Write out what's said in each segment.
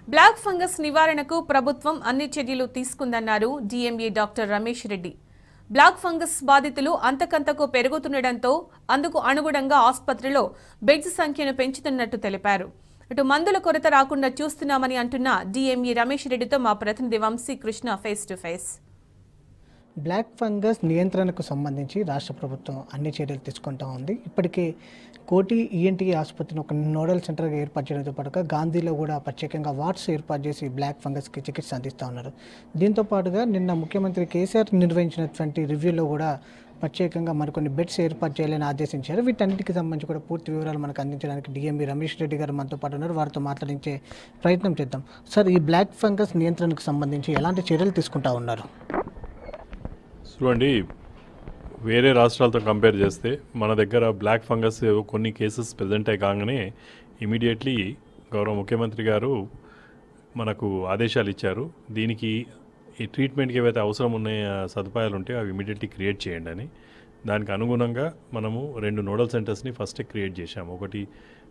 black fungus నివారణకు ప్రభుత్వం అన్ని చర్యలు తీసుకుందన్నారు DMA doctor Ramesh Reddy black fungus బాధితులు అంతకంతకు పెరుగుతుండటంతో అందుకు అనుగుణంగా ఆసుపత్రిలో బెడ్స్ సంఖ్యను పెంచుతున్నట్టు తెలిపారు ఇటు మందుల కొరత రాకుండా చూస్తున్నామని అంటున్న డీఎంఈ రమేష్ రెడ్డితో మా ప్రతినిధి Vamshi Krishna face to face black fungus నియంత్రణకు సంబంధించి రాష్ట్ర ప్రభుత్వం అన్ని చర్యలు తీసుకుంటా ఉంది ఇప్పటికే కోటి ఈఎన్టీ ఆసుపత్రిని ఒక నోడల్ సెంటర్గా ఏర్పాటు చేయడంతో పాటుగా గాంధీలో కూడా ప్రత్యేకంగా వార్డ్స్ ఏర్పాటు చేసి బ్లాక్ ఫంగస్కి చికిత్స అందిస్తూ ఉన్నారు దీంతో పాటుగా నిన్న ముఖ్యమంత్రి కేసీఆర్ నిర్వహించినటువంటి రివ్యూలో కూడా ప్రత్యేకంగా మరికొన్ని బెడ్స్ ఏర్పాటు చేయాలని ఆదేశించారు వీటన్నిటికి సంబంధించి కూడా పూర్తి వివరాలు మనకు అందించడానికి డిఎంబి రమేష్ రెడ్డి గారు మనతో పాటు ఉన్నారు వారితో మాట్లాడించే ప్రయత్నం చేద్దాం సార్ ఈ బ్లాక్ ఫంగస్ నియంత్రణకు సంబంధించి ఎలాంటి చర్యలు తీసుకుంటా ఉన్నారు చూడండి వేరే రాష్ట్రాలతో కంపేర్ చేస్తే మన దగ్గర బ్లాక్ ఫంగస్ కొన్ని కేసెస్ ప్రజెంట్ అయి కాగానే ఇమీడియట్లీ గౌరవ ముఖ్యమంత్రి గారు మనకు ఆదేశాలు ఇచ్చారు దీనికి ఈ ట్రీట్మెంట్కి ఏవైతే అవసరం ఉన్నాయో సదుపాయాలు ఉంటే అవి ఇమీడియట్లీ క్రియేట్ చేయండి అని దానికి అనుగుణంగా మనము రెండు నోడల్ సెంటర్స్ని ఫస్ట్ క్రియేట్ చేశాము ఒకటి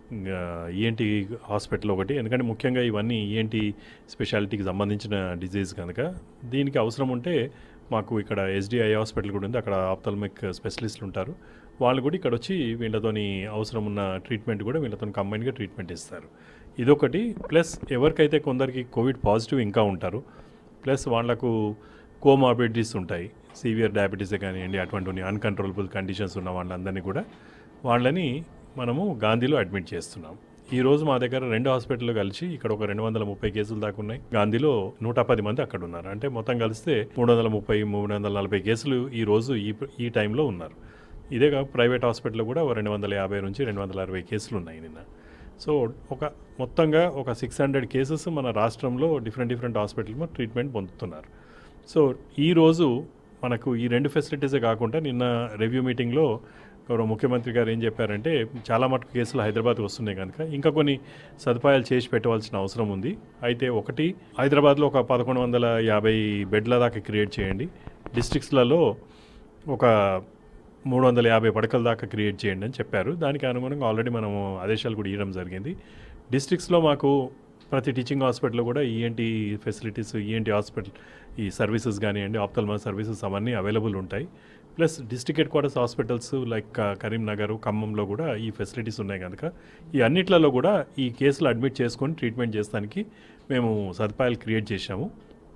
ఈఎన్టీ హాస్పిటల్ ఒకటి ఎందుకంటే ముఖ్యంగా ఇవన్నీ ఈఎన్టీ స్పెషాలిటీకి సంబంధించిన డిజీజ్ కనుక దీనికి అవసరం ఉంటే మాకు ఇక్కడ ఎస్డిఐ హాస్పిటల్ కూడా ఉంది అక్కడ ఆప్థల్మిక్ స్పెషలిస్టులు ఉంటారు వాళ్ళు కూడా ఇక్కడ వచ్చి వీళ్ళతోని అవసరం ఉన్న ట్రీట్మెంట్ కూడా వీళ్ళతో కంబైన్గా ట్రీట్మెంట్ ఇస్తారు ఇదొకటి ప్లస్ ఎవరికైతే కొందరికి కోవిడ్ పాజిటివ్ ఇంకా ఉంటారు ప్లస్ వాళ్ళకు కోమార్బిడిటీస్ ఉంటాయి సీవియర్ డయాబెటీస్ కానివ్వండి అటువంటి అన్కంట్రోలబుల్ కండిషన్స్ ఉన్న వాళ్ళందరినీ కూడా వాళ్ళని మనము గాంధీలో అడ్మిట్ చేస్తున్నాం ఈ రోజు మా దగ్గర రెండు హాస్పిటల్ కలిసి ఇక్కడ ఒక రెండు వందల ముప్పై కేసులు దాకా ఉన్నాయి గాంధీలో నూట పది మంది అక్కడ ఉన్నారు అంటే మొత్తం కలిస్తే మూడు వందల ముప్పై మూడు వందల నలభై కేసులు ఈ రోజు ఈ ఈ టైంలో ఉన్నారు ఇదే కాక ప్రైవేట్ హాస్పిటల్లో కూడా ఒక రెండు వందల యాభై నుంచి రెండు వందల అరవై కేసులు ఉన్నాయి నిన్న సో ఒక మొత్తంగా ఒక సిక్స్ హండ్రెడ్ కేసెస్ మన రాష్ట్రంలో డిఫరెంట్ డిఫరెంట్ హాస్పిటల్లో ట్రీట్మెంట్ పొందుతున్నారు సో ఈరోజు మనకు ఈ రెండు ఫెసిలిటీసే కాకుండా నిన్న రివ్యూ మీటింగ్లో గౌరవ ముఖ్యమంత్రి గారు ఏం చెప్పారంటే చాలా మటుకు కేసులు హైదరాబాద్కి వస్తున్నాయి కనుక ఇంకా కొన్ని సదుపాయాలు చేసి పెట్టవలసిన అవసరం ఉంది అయితే ఒకటి హైదరాబాద్లో ఒక పదకొండు వందల యాభై బెడ్ల దాకా క్రియేట్ చేయండి డిస్ట్రిక్ట్స్లలో ఒక మూడు వందల యాభై పడకల దాకా క్రియేట్ చేయండి అని చెప్పారు దానికి అనుగుణంగా ఆల్రెడీ మనము ఆదేశాలు కూడా ఇవ్వడం జరిగింది డిస్ట్రిక్ట్స్లో మాకు ప్రతి టీచింగ్ హాస్పిటల్లో కూడా ఈఎన్టీ ఫెసిలిటీస్ ఈఎన్టీ హాస్పిటల్ ఈ సర్వీసెస్ కానివ్వండి ఆప్తల్మా సర్వీసెస్ అవన్నీ అవైలబుల్ ఉంటాయి plus district headquarters hospitals like Karimnagar ఖమ్మంలో కూడా ఈ ఫెసిలిటీస్ ఉన్నాయి కనుక ఈ అన్నిట్లలో కూడా ఈ కేసులు అడ్మిట్ చేసుకొని ట్రీట్మెంట్ చేస్తానికి మేము సదుపాయాలు క్రియేట్ చేశాము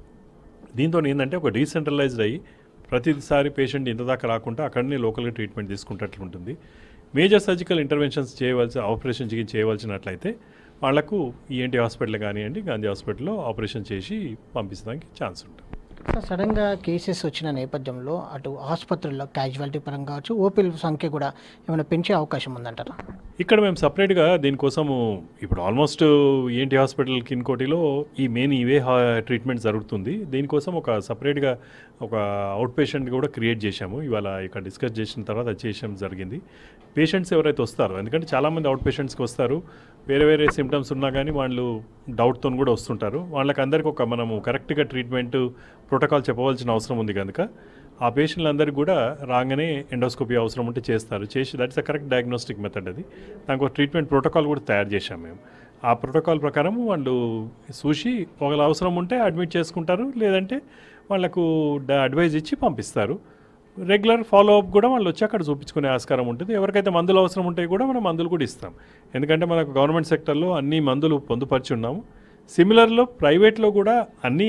దీంతో ఏంటంటే ఒక డీసెంట్రలైజ్డ్ అయ్యి ప్రతిసారి పేషెంట్ ఇంత దాకా రాకుండా అక్కడనే లోకల్గా ట్రీట్మెంట్ తీసుకుంటట్లు ఉంటుంది మేజర్ సర్జికల్ ఇంటర్వెన్షన్స్ చేయవలసి ఆపరేషన్ చేయవలసినట్లయితే వాళ్లకు ఈఎన్టీ హాస్పిటల్ కానివ్వండి గాంధీ హాస్పిటల్లో ఆపరేషన్ చేసి పంపించడానికి ఛాన్స్ ఉంటుంది సార్ సడన్గా కేసెస్ వచ్చిన నేపథ్యంలో అటు ఆసుపత్రుల్లో క్యాజువాలిటీ పరంగా కావచ్చు ఓపీల సంఖ్య కూడా ఏమైనా పెంచే అవకాశం ఉందంటారా ఇక్కడ మేము సపరేట్గా దీనికోసము ఇప్పుడు ఆల్మోస్ట్ ఈఎన్టీ హాస్పిటల్ కిన్కోటిలో ఈ మెయిన్ ఇవే ట్రీట్మెంట్ జరుగుతుంది దీనికోసం ఒక సపరేట్గా ఒక అవుట్ పేషెంట్ కూడా క్రియేట్ చేశాము ఇవాళ ఇక్కడ డిస్కస్ చేసిన తర్వాత అది చేయడం జరిగింది పేషెంట్స్ ఎవరైతే వస్తారో ఎందుకంటే చాలామంది అవుట్ పేషెంట్స్కి వస్తారు వేరే వేరే సిమ్టమ్స్ ఉన్నా కానీ వాళ్ళు డౌట్తో కూడా వస్తుంటారు వాళ్ళకి అందరికీ ఒక మనము కరెక్ట్గా ట్రీట్మెంట్ ప్రోటోకాల్ చెప్పవలసిన అవసరం ఉంది కనుక ఆ పేషెంట్లందరికీ కూడా రాగానే ఎండోస్కోపీ అవసరం ఉంటే చేస్తారు చేసి that's uh correct diagnostic method అది దానికి ఒక ట్రీట్మెంట్ ప్రోటోకాల్ కూడా తయారు చేశాం మేము ఆ ప్రోటోకాల్ ప్రకారం వాళ్ళు చూసి ఒకవేళ అవసరం ఉంటే అడ్మిట్ చేసుకుంటారు లేదంటే వాళ్ళకు అడ్వైజ్ ఇచ్చి పంపిస్తారు రెగ్యులర్ ఫాలో అప్ కూడా వాళ్ళు వచ్చి అక్కడ చూపించుకునే ఆస్కారం ఉంటుంది ఎవరికైతే మందులు అవసరం ఉంటాయి కూడా మనం మందులు కూడా ఇస్తాం ఎందుకంటే మనకు గవర్నమెంట్ సెక్టర్లో అన్ని మందులు పొందుపరిచి ఉన్నాము సిమిలర్లో ప్రైవేట్లో కూడా అన్ని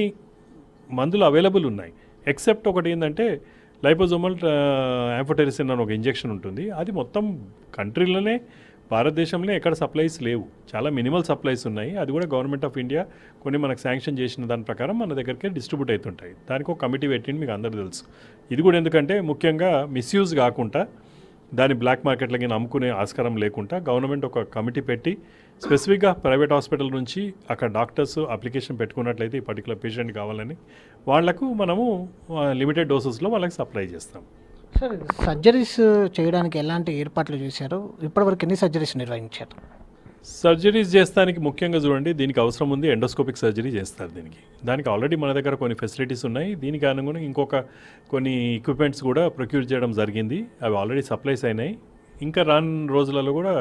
మందులు అవైలబుల్ ఉన్నాయి ఎక్సెప్ట్ ఒకటి ఏంటంటే లైపోజోమల్ యాంఫోటెరిసిన్ అని ఒక ఇంజెక్షన్ ఉంటుంది అది మొత్తం కంట్రీలోనే భారతదేశంలో ఎక్కడ సప్లైస్ లేవు చాలా మినిమల్ సప్లైస్ ఉన్నాయి అది కూడా గవర్నమెంట్ ఆఫ్ ఇండియా కొన్ని మనకు శాంక్షన్ చేసిన దాని ప్రకారం మన దగ్గరికి డిస్ట్రిబ్యూట్ అవుతుంటాయి దానికి ఒక కమిటీ పెట్టింది మీకు అందరూ తెలుసు ఇది కూడా ఎందుకంటే ముఖ్యంగా మిస్యూజ్ కాకుండా దాని బ్లాక్ మార్కెట్లకి అమ్ముకునే ఆస్కారం లేకుండా గవర్నమెంట్ ఒక కమిటీ పెట్టి స్పెసిఫిక్గా ప్రైవేట్ హాస్పిటల్ నుంచి అక్కడ డాక్టర్స్ అప్లికేషన్ పెట్టుకున్నట్లయితే ఈ పర్టికులర్ పేషెంట్ కావాలని వాళ్లకు మనము లిమిటెడ్ డోసెస్లో వాళ్ళకి సప్లై చేస్తాం సార్ సర్జరీస్ చేయడానికి ఎలాంటి ఏర్పాట్లు చేశారు ఇప్పటివరకు ఎన్ని సర్జరీస్ నిర్వహించారు సర్జరీస్ చేస్తానికి ముఖ్యంగా చూడండి దీనికి అవసరం ఉంది ఎండోస్కోపిక్ సర్జరీ చేస్తారు దీనికి దానికి ఆల్రెడీ మన దగ్గర కొన్ని ఫెసిలిటీస్ ఉన్నాయి దీనికి అనుగుణంగా ఇంకొక కొన్ని ఎక్విప్మెంట్స్ కూడా ప్రొక్యూర్ చేయడం జరిగింది అవి ఆల్రెడీ సప్లైస్ అయినాయి ఇంకా రాను రోజులలో కూడా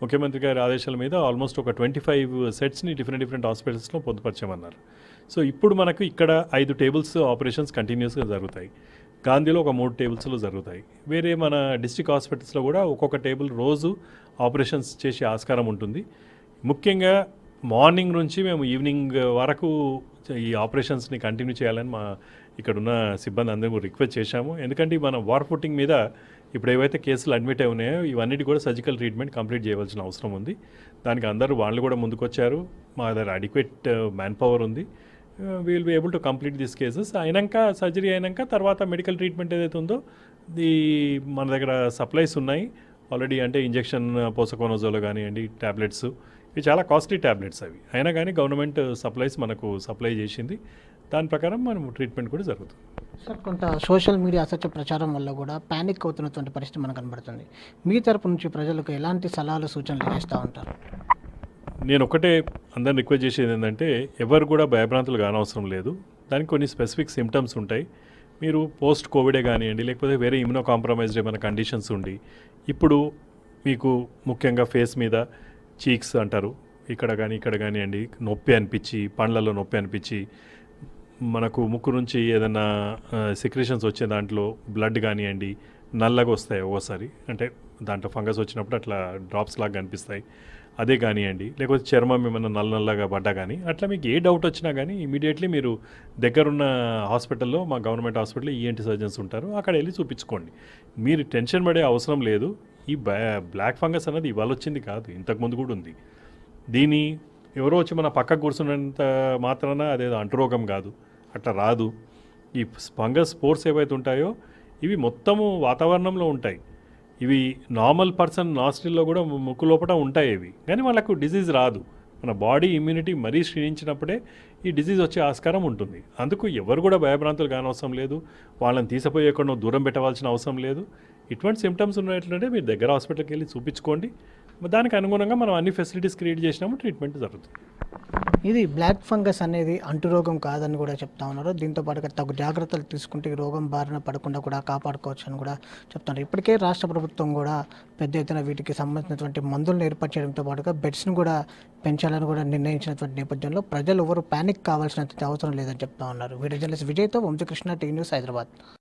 ముఖ్యమంత్రి గారి ఆదేశాల మీద ఆల్మోస్ట్ ఒక ట్వంటీ ఫైవ్ సెట్స్ని డిఫరెంట్ డిఫరెంట్ హాస్పిటల్స్లో పొందుపరచామన్నారు సో ఇప్పుడు మనకు ఇక్కడ ఐదు టేబుల్స్ ఆపరేషన్స్ కంటిన్యూస్గా జరుగుతాయి గాంధీలో ఒక మూడు టేబుల్స్లో జరుగుతాయి వేరే మన డిస్ట్రిక్ట్ హాస్పిటల్స్లో కూడా ఒక్కొక్క టేబుల్ రోజు ఆపరేషన్స్ చేసే ఆస్కారం ఉంటుంది ముఖ్యంగా మార్నింగ్ నుంచి మేము ఈవినింగ్ వరకు ఈ ఆపరేషన్స్ని కంటిన్యూ చేయాలని మా ఇక్కడున్న సిబ్బంది అందరూ రిక్వెస్ట్ చేశాము ఎందుకంటే మన వార్ ఫుటింగ్ మీద ఇప్పుడు ఏవైతే కేసులు అడ్మిట్ అయి ఉన్నాయో ఇవన్నిటి కూడా సర్జికల్ ట్రీట్మెంట్ కంప్లీట్ చేయవలసిన అవసరం ఉంది దానికి అందరూ వాళ్ళు కూడా ముందుకొచ్చారు మా దగ్గర అడిక్వేట్ మ్యాన్ పవర్ ఉంది will be able to complete this cases అయినాక సర్జరీ అయినాక తర్వాత మెడికల్ ట్రీట్మెంట్ ఏదైతే ఉందో ఈ మన దగ్గర సప్లైస్ ఉన్నాయి ఆల్రెడీ అంటే ఇంజెక్షన్ పోసకోనోజోలో కానివ్వండి ట్యాబ్లెట్స్ ఇవి చాలా కాస్ట్లీ ట్యాబ్లెట్స్ అవి అయినా కానీ గవర్నమెంట్ సప్లైస్ మనకు సప్లై చేసింది దాని ప్రకారం మనం ట్రీట్మెంట్ కూడా జరుగుతుంది సార్ కొంత సోషల్ మీడియా అసత్య ప్రచారం వల్ల కూడా ప్యానిక్ అవుతున్నటువంటి పరిస్థితి మనకు కనబడుతుంది మీ తరపు నుంచి ప్రజలకు ఎలాంటి సలహాలు సూచనలు చేస్తూ ఉంటారు నేను ఒకటే అందరిని రిక్వెస్ట్ చేసేది ఏంటంటే ఎవరు కూడా భయభ్రాంతులు కానవసరం లేదు దానికి కొన్ని స్పెసిఫిక్ సిమ్టమ్స్ ఉంటాయి మీరు పోస్ట్ కోవిడే కానివ్వండి లేకపోతే వేరే ఇమ్యూనో కాంప్రమైజ్డ్ ఏమైనా కండిషన్స్ ఉండి ఇప్పుడు మీకు ముఖ్యంగా ఫేస్ మీద చీక్స్ అంటారు ఇక్కడ కానీ ఇక్కడ కానివ్వండి నొప్పి అనిపించి పండ్లలో నొప్పి అనిపించి మనకు ముక్కు నుంచి ఏదైనా సెక్రేషన్స్ వచ్చే దాంట్లో బ్లడ్ కానివ్వండి నల్లగా వస్తాయి ఒక్కోసారి అంటే దాంట్లో ఫంగస్ వచ్చినప్పుడు అట్లా డ్రాప్స్ లాగా కనిపిస్తాయి అదే కానివ్వండి లేకపోతే చర్మం ఏమైనా నల్ల నల్లగా పడ్డా కానీ అట్లా మీకు ఏ డౌట్ వచ్చినా కానీ ఇమీడియట్లీ మీరు దగ్గరున్న హాస్పిటల్లో మా గవర్నమెంట్ హాస్పిటల్లో ఈఎన్టీ సర్జన్స్ ఉంటారు అక్కడ వెళ్ళి చూపించుకోండి మీరు టెన్షన్ పడే అవసరం లేదు ఈ బ్లాక్ ఫంగస్ అనేది ఇవాళ వచ్చింది కాదు ఇంతకుముందు కూడా ఉంది దీని ఎవరో వచ్చి మన పక్కకు కూర్చున్నంత మాత్రాన అదేదో అంటురోగం కాదు అట్లా రాదు ఈ ఫంగస్ స్పోర్ట్స్ ఏవైతే ఉంటాయో ఇవి మొత్తము వాతావరణంలో ఉంటాయి ఇవి నార్మల్ పర్సన్ నాస్ట్రిల్లో కూడా ము- ముక్కు లోపల ఉంటాయి ఇవి కానీ వాళ్ళకు డిజీజ్ రాదు మన బాడీ ఇమ్యూనిటీ మరీ క్షీణించినప్పుడే ఈ డిజీజ్ వచ్చే ఆస్కారం ఉంటుంది అందుకు ఎవరు కూడా భయభ్రాంతులు కానవసరం లేదు వాళ్ళని తీసిపోయకుండా దూరం పెట్టవలసిన అవసరం లేదు ఇటువంటి సిమ్టమ్స్ ఉన్నట్లంటే మీరు దగ్గర హాస్పిటల్కి వెళ్ళి చూపించుకోండి దానికి అనుగుణంగా మనం అన్ని ఫెసిలిటీస్ క్రియేట్ చేసినాము ట్రీట్మెంట్ జరుగుతుంది ఇది బ్లాక్ ఫంగస్ అనేది అంటురోగం కాదని కూడా చెప్తా ఉన్నారు దీంతో పాటుగా తగు జాగ్రత్తలు తీసుకుంటే ఈ రోగం బారిన పడకుండా కూడా కాపాడుకోవచ్చు అని కూడా చెప్తున్నారు ఇప్పటికే రాష్ట్ర ప్రభుత్వం కూడా పెద్ద ఎత్తున వీటికి సంబంధించినటువంటి మందులను ఏర్పాటు చేయడంతో పాటుగా బెడ్స్ను కూడా పెంచాలని కూడా నిర్ణయించినటువంటి నేపథ్యంలో ప్రజలు ఎవరు ప్యానిక్ కావాల్సినంత అవసరం లేదని చెప్తా ఉన్నారు వీడియో జర్నలిస్ట్ విజయ్తో వంశకృష్ణ టీ న్యూస్ హైదరాబాద్